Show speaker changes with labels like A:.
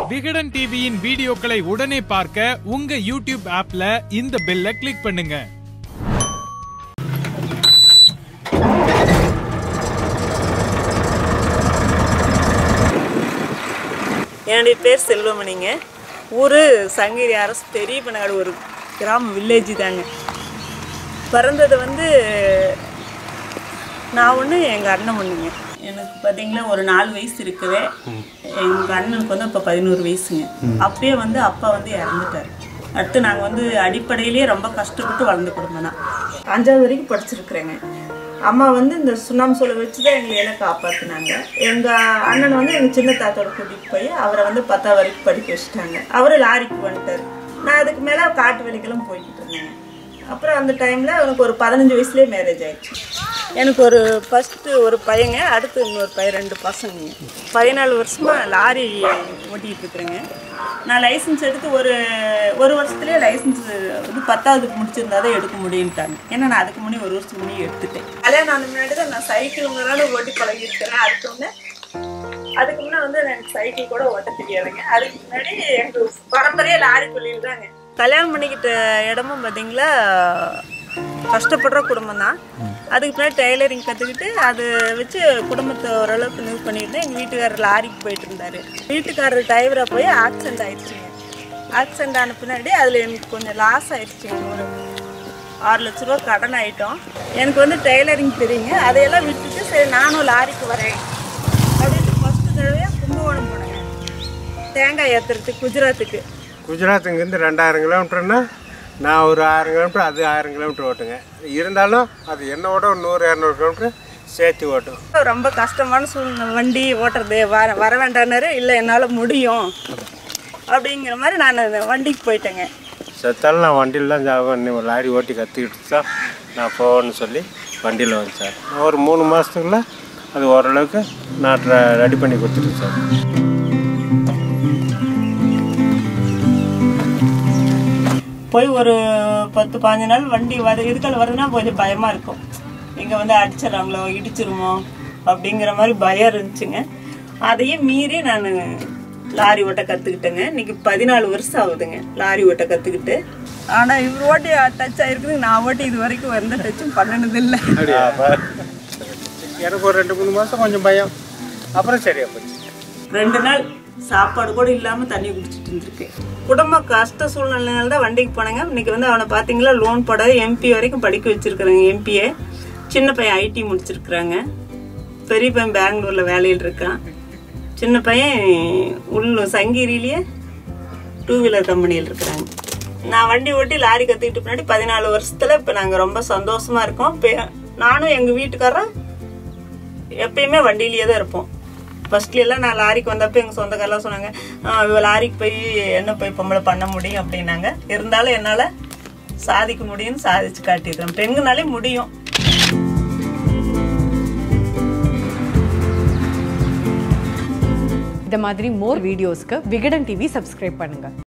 A: விகடன் டிவியின் வீடியோக்களை உடனே பார்க்க உங்க யூடியூப் ஆப்ல இந்த பெல்ல கிளிக் பண்ணுங்க
B: என்னுடைய பேர் செல்வமணிங்க ஊர் சங்ககிரி அரசு பெரிய பண்ணாடு ஒரு கிராமம் வில்லேஜ் தாங்க பிறந்தது வந்து நான் ஒன்று எங்கள் அண்ணன் ஒன்றுங்க எனக்கு பார்த்தீங்களா ஒரு நாலு வயசு இருக்கவே எங்கள் அண்ணனுக்கு வந்து அப்போ பதினோரு வயசுங்க அப்பயே வந்து அப்பா வந்து இறந்துட்டார் அடுத்து நாங்கள் வந்து அடிப்படையிலேயே ரொம்ப கஷ்டப்பட்டு வளர்ந்த குடும்பம் தான் அஞ்சாவது வரைக்கும் படிச்சிருக்கிறேங்க அம்மா வந்து இந்த சுண்ணாம்பு சோலை வச்சு தான் எங்களை எல்லாம் காப்பாற்றினாங்க எங்கள் அண்ணன் வந்து எங்கள் சின்ன தாத்தோட கூட்டிகிட்டு போய் அவரை வந்து பத்தாவது வரைக்கும் படிக்க வச்சுட்டாங்க அவரு லாரிக்கு வந்துட்டார் நான் அதுக்கு மேலே காட்டு வேலைக்கெல்லாம் போய்கிட்டு இருந்தேங்க அப்புறம் அந்த டைமில் எனக்கு ஒரு பதினஞ்சு வயசுலேயே மேரேஜ் ஆயிடுச்சு எனக்கு ஒரு ஃபஸ்ட்டு ஒரு பையங்க அடுத்து இன்னொரு பையன் ரெண்டு பசங்க பதினாலு வருஷமாக லாரி ஓட்டிகிட்டு இருக்கிறேங்க நான் லைசன்ஸ் எடுத்து ஒரு ஒரு வருஷத்துலேயே லைசன்ஸ் வந்து பத்தாவது முடிச்சிருந்தா தான் எடுக்க முடியும்ட்டாங்க ஏன்னா நான் அதுக்கு முன்னாடி ஒரு வருஷத்துக்கு முன்னாடி எடுத்துட்டேன் கல்யாணம் ஆன முன்னாடி தான் நான் சைக்கிளுங்கிறனால ஓட்டி பழகிருக்கிறேன் அடுத்து வந்து அதுக்கு முன்னே வந்து எனக்கு சைக்கிள் கூட ஓட்ட தெரியாதுங்க அதுக்கு முன்னாடி எனக்கு பரம்பரையாக லாரி தொழில் தாங்க கல்யாணம் பண்ணிக்கிட்ட இடமும் பார்த்தீங்களா கஷ்டப்படுற குடும்பம் தான் அதுக்கு பின்னாடி டெய்லரிங் கற்றுக்கிட்டு அது வச்சு குடும்பத்தை ஓரளவுக்கு நியூஸ் பண்ணிக்கிட்டு எங்கள் வீட்டுக்காரர் லாரிக்கு போயிட்டு இருந்தார் வீட்டுக்காரர் டிரைவராக போய் ஆக்சிடென்ட் ஆயிடுச்சுங்க ஆக்சிடென்ட் ஆன பின்னாடி அதில் எனக்கு கொஞ்சம் லாஸ் ஆயிடுச்சுங்க ஒரு ஆறு லட்ச ரூபா கடன் ஆயிட்டோம் எனக்கு வந்து டெய்லரிங் தெரியுங்க அதையெல்லாம் விட்டுட்டு சரி நானும் லாரிக்கு வரேன் அப்படின்ட்டு ஃபஸ்ட்டு தடவையாக கும்பகோணம் போனேங்க தேங்காய் ஏற்றுறதுக்கு குஜராத்துக்கு
C: குஜராத் இங்கேருந்து ரெண்டாயிரம் கிலோமீட்டர்னா நான் ஒரு ஆயிரம் கிலோமீட்டர் அது ஆயிரம் கிலோமீட்டர் ஓட்டுங்க இருந்தாலும் அது என்னோட ஒரு நூறு இரநூறு கிலோமீட்டர் சேர்த்து ஓட்டும்
B: ரொம்ப கஷ்டமான சூழ்நிலை வண்டி ஓட்டுறது வர வர வேண்டான்னாரு இல்லை என்னால் முடியும் அப்படிங்கிற மாதிரி நான் அந்த வண்டிக்கு போயிட்டேங்க
C: செத்தாலும் நான் வண்டியில் தான் ஜாபம் ஒரு லாரி ஓட்டி கற்றுக்கிட்டு தான் நான் போவேன்னு சொல்லி வண்டியில் வந்து சார் ஒரு மூணு மாதத்துக்குள்ள அது ஓரளவுக்கு நான் ரெடி பண்ணி கொடுத்துட்டேன் சார்
B: போய் ஒரு பத்து பாஞ்சு நாள் வண்டி வர இதுக்கால் வருதுன்னா கொஞ்சம் பயமாக இருக்கும் இங்கே வந்து அடிச்சிடறாங்களோ இடிச்சிருமோ அப்படிங்கிற மாதிரி பயம் இருந்துச்சுங்க அதையும் மீறி நான் லாரி ஓட்ட கற்றுக்கிட்டேங்க இன்னைக்கு பதினாலு வருஷம் ஆகுதுங்க லாரி ஓட்ட கற்றுக்கிட்டு ஆனால் இவர் ஓட்டி டச் ஆகிருக்குது நான் ஓட்டி இது வரைக்கும் எந்த டச்சும் பண்ணினதில்லை
C: எனக்கு ஒரு ரெண்டு மூணு மாதம் கொஞ்சம் பயம் அப்புறம் சரியா போச்சு
B: ரெண்டு நாள் சாப்பாடு கூட இல்லாமல் தண்ணி குடிச்சிட்டு இருந்திருக்கேன் குடும்ப கஷ்ட சூழ்நிலைனால தான் வண்டிக்கு போனேங்க இன்னைக்கு வந்து அவனை பார்த்தீங்களா லோன் போட எம்பி வரைக்கும் படிக்க வச்சிருக்கிறேங்க எம்பியை சின்ன பையன் ஐடி முடிச்சிருக்கிறாங்க பெரிய பையன் பெங்களூரில் வேலையில் இருக்கான் சின்ன பையன் உள்ள சங்ககிரியிலேயே டூ வீலர் கம்பெனியில் இருக்கிறாங்க நான் வண்டி ஓட்டி லாரி கற்றுக்கிட்டு பின்னாடி பதினாலு வருஷத்தில் இப்போ நாங்கள் ரொம்ப சந்தோஷமாக இருக்கோம் இப்போ நானும் எங்கள் வீட்டுக்காரரும் எப்பயுமே வண்டியிலேயே தான் இருப்போம் ஃபர்ஸ்ட்ல எல்லாம் நான் லாரிக்கு வந்தப்போ எங்கள் சொந்தக்காரெல்லாம் சொன்னாங்க "ஆ, இவ லாரிக்கு போய் என்ன போய் பொம்பளை பண்ண முடியும் அப்படின்னாங்க இருந்தாலும் என்னால் சாதிக்க முடியும்னு சாதிச்சு காட்டியிருக்கிறேன் பெண்களாலே முடியும்
D: இந்த மாதிரி மோர் வீடியோஸ்க்கு விகடன் டிவி சப்ஸ்கிரைப் பண்ணுங்க